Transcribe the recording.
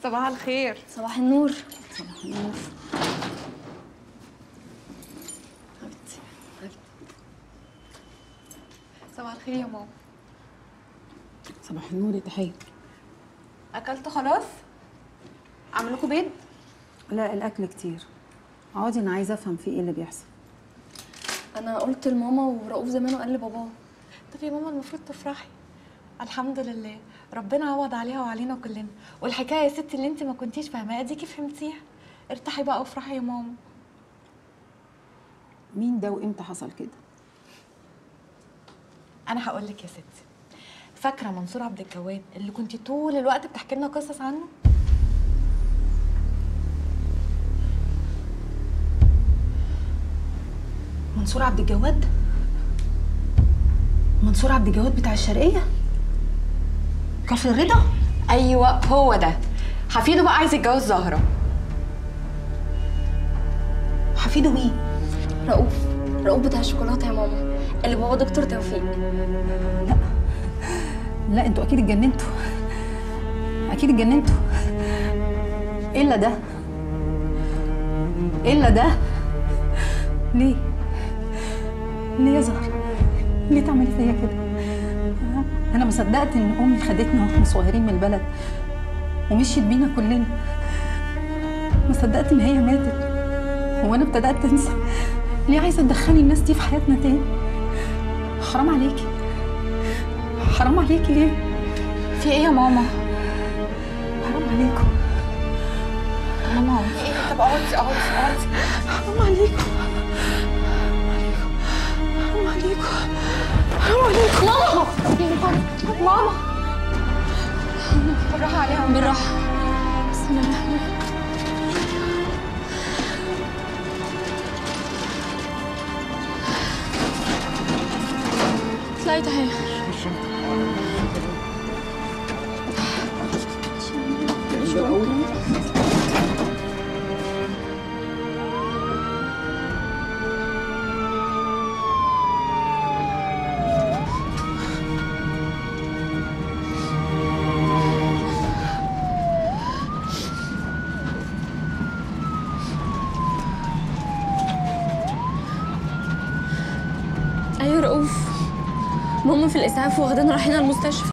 صباح الخير صباح النور صباح النور حبيبتي صباح الخير يا ماما صباح النور يا تحيه اكلتوا خلاص اعمل لكم بيض لا الاكل كتير اقعدي انا عايزه افهم في ايه اللي بيحصل انا قلت لماما ورؤوف زمانه قال لباباه طب يا ماما المفروض تفرحي الحمد لله ربنا عوض عليها وعلينا كلنا والحكايه يا ستي اللي انت ما كنتيش فاهماها اديكي فهمتيها ارتاحي بقى وافرحي يا ماما مين ده وامتى حصل كده انا هقول لك يا ستي فاكره منصور عبد الجواد اللي كنتي طول الوقت بتحكي لنا قصص عنه منصور عبد الجواد منصور عبد الجواد بتاع الشرقية كفر الرضا ايوه هو ده حفيده بقى عايز يتجوز زهره حفيده مين رؤوف رؤوف بتاع الشوكولاته يا ماما اللي بابا دكتور توفيق لا انتوا اكيد اتجننتوا اكيد اتجننتوا الا ده الا ده ليه ليه يا زهر ليه تعملي فيا كده انا ما صدقت ان امي خدتنا واحنا صغيرين من البلد ومشيت بينا كلنا ما صدقت ان هي ماتت هو انا ابتدات انسى ليه عايزه تدخلي الناس دي في حياتنا تاني حرام عليكي حرام عليكي ليه في ايه يا ماما حرام عليكم ماما في ايه طب اقعدي اقعدي اقعدي حرام عليكم حرام عليكم حرام عليكم ماما ماما بالراحه عليها بالراحه بسم الله الرحمن الرحيم اطلعي تحيه ايوه رؤوف ماما في الاسعاف واخدانا رايحين على المستشفى